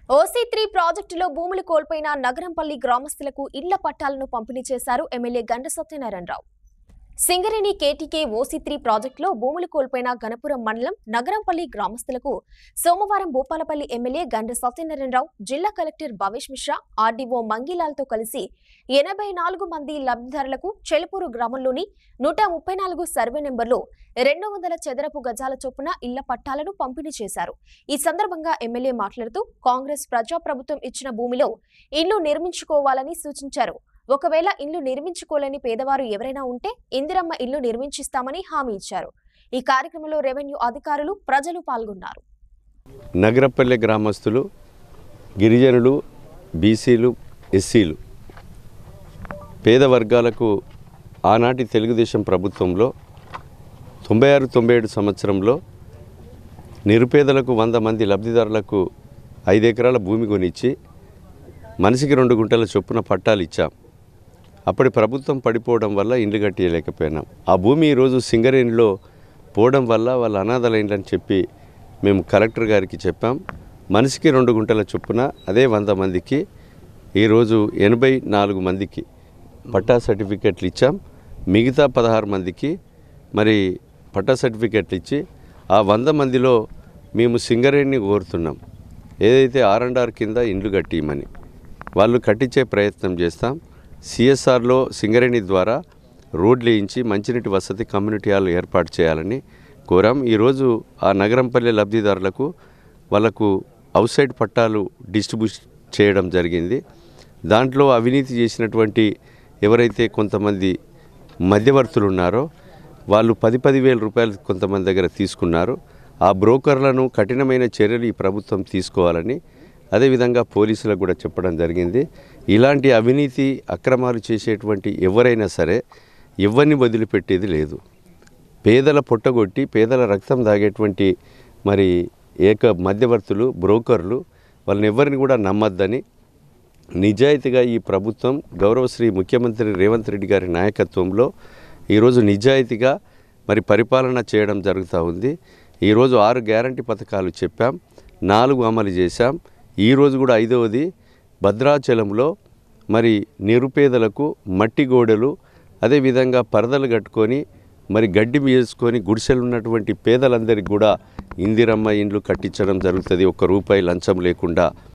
OC three ప్రాజెక్టులో భూములు కోల్పోయిన నగరంపల్లి గ్రామస్తులకు ఇళ్ల పట్టాలను పంపిణీ చేశారు MLA Ganta Satyanarayanarao Singareni KTK OC three ప్రాజెక్టులో భూములు కోల్పోయిన గణపురం మండలం నగరంపల్లి గ్రామస్తులకు సోమవారం భూపాలపల్లి ఎమ్మెల్యే గంట సత్యనారాయణరావు జిల్లా కలెక్టర్ భవేష్ మిశ్రా ఆర్డీఓ మంగీలాల్తో కలిసి ఎనభై నాలుగు మంది లబ్ధిదారులకు చెలుపూరు గ్రామంలోని నూట ముప్పై నాలుగు సర్వే నెంబర్లో రెండు వందల చదరపు గజాల చొప్పున ఇళ్ల పట్టాలను పంపిణీ చేశారు ఈ సందర్భంగా ఎమ్మెల్యే మాట్లాడుతూ కాంగ్రెస్ ప్రజాప్రభుత్వం ఇచ్చిన భూమిలో ఇల్లు నిర్మించుకోవాలని సూచించారు ఒకవేళ ఇల్లు నిర్మించుకోలేని పేదవారు ఎవరైనా ఉంటే ఇందిరమ్మ ఇల్లు నిర్మించిస్తామని హామీ ఇచ్చారు ఈ కార్యక్రమంలో రెవెన్యూ అధికారులు ప్రజలు పాల్గొన్నారు నగరపల్లె గ్రామస్తులు గిరిజనులు బీసీలు ఎస్సీలు పేద వర్గాలకు ఆనాటి తెలుగుదేశం ప్రభుత్వంలో తొంభై ఆరు తొంభై ఏడు సంవత్సరంలో నిరుపేదలకు వంద మంది లబ్ధిదారులకు ఐదు ఎకరాల భూమి కొనిచ్చి మనిషికి రెండు గుంటల చొప్పున పట్టాలు ఇచ్చాం అప్పటి ప్రభుత్వం పడిపోవడం వల్ల ఇండ్లు కట్టియలేకపోయినాం ఆ భూమి ఈరోజు సింగరేణిలో పోవడం వల్ల వాళ్ళ అనాథలైందని చెప్పి మేము కలెక్టర్ గారికి చెప్పాం మనిషికి రెండు గుంటల చొప్పున అదే వంద మందికి ఈరోజు ఎనభై నాలుగు మందికి పట్టా సర్టిఫికెట్లు ఇచ్చాం మిగతా పదహారు మందికి మరి పట్టా సర్టిఫికెట్లు ఇచ్చి ఆ వంద మందిలో మేము సింగరేణిని కోరుతున్నాం ఏదైతే ఆర్ అండ్ ఆర్ కింద ఇండ్లు కట్టియమని వాళ్ళు కట్టించే ప్రయత్నం చేస్తాం సిఎస్ఆర్లో సింగరేణి ద్వారా రోడ్లు వేయించి మంచినీటి వసతి కమ్యూనిటీ హాల్ ఏర్పాటు చేయాలని కోరాం ఈరోజు ఆ నగరంపల్లి లబ్ధిదారులకు వాళ్ళకు అవుట్ సైడ్ పట్టాలు డిస్ట్రిబ్యూట్ చేయడం జరిగింది దాంట్లో అవినీతి చేసినటువంటి ఎవరైతే కొంతమంది మధ్యవర్తులు ఉన్నారో వాళ్ళు పది పది వేల రూపాయలు కొంతమంది దగ్గర తీసుకున్నారు ఆ బ్రోకర్లను కఠినమైన చర్యలు ఈ ప్రభుత్వం తీసుకోవాలని అదేవిధంగా పోలీసులకు కూడా చెప్పడం జరిగింది ఇలాంటి అవినీతి అక్రమాలు చేసేటువంటి ఎవరైనా సరే ఎవరిని వదిలిపెట్టేది లేదు పేదల పొట్టగొట్టి పేదల రక్తం తాగేటువంటి మరి ఏక మధ్యవర్తులు బ్రోకర్లు వాళ్ళని ఎవరిని కూడా నమ్మద్దని నిజాయితీగా ఈ ప్రభుత్వం గౌరవశ్రీ ముఖ్యమంత్రి రేవంత్ రెడ్డి గారి నాయకత్వంలో ఈరోజు నిజాయితీగా మరి పరిపాలన చేయడం జరుగుతూ ఉంది ఈరోజు ఆరు గ్యారంటీ పథకాలు చెప్పాం నాలుగు అమలు చేశాం ఈరోజు కూడా ఐదవది భద్రాచలంలో మరి నిరుపేదలకు మట్టి గోడలు అదేవిధంగా పరదలు కట్టుకొని మరి గడ్డి వేసుకొని గుడిసెలు ఉన్నటువంటి పేదలందరికీ కూడా ఇందిరమ్మ ఇండ్లు కట్టించడం జరుగుతుంది ఒక్క రూపాయి లంచం లేకుండా